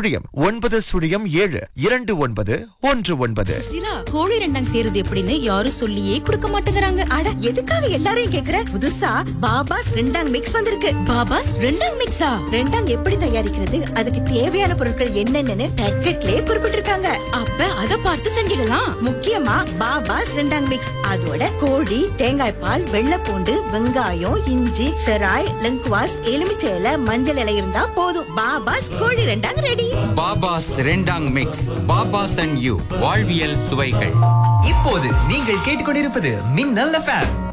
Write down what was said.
சுழியம் ஒன்பது சுழியம் ஏழு இரண்டு ஒன்பது ஒன்று ஒன்பது சுசீலா கோழி ரெண்டாங் சேருது எப்படின்னு யாரும் சொல்லியே கொடுக்க மாட்டேங்கிறாங்க அட எதுக்காக எல்லாரையும் கேக்குற புதுசா பாபாஸ் ரெண்டாங் மிக்ஸ் வந்திருக்கு பாபாஸ் ரெண்டாங் மிக்ஸா ரெண்டாங் எப்படி தயாரிக்கிறது அதுக்கு தேவையான பொருட்கள் என்னென்னு பேக்கெட்லயே குறிப்பிட்டிருக்காங்க அப்ப அத பார்த்து செஞ்சிடலாம் முக்கியமா பாபாஸ் ரெண்டாங் மிக்ஸ் அதோட கோழி தேங்காய் பால் வெள்ளைப்பூண்டு வெங்காயம் இஞ்சி செராய் லங்குவாஸ் எலுமிச்சை இலை மஞ்சள் இலை இருந்தா போதும் பாபாஸ் கோழி rendang ready Babas rendang mix Babas and you வாழ்வியல் சுவைகள் இப்போது நீங்கள் கேட்டுக்கொண்டிருப்பது மின்னல் எஃப்எம்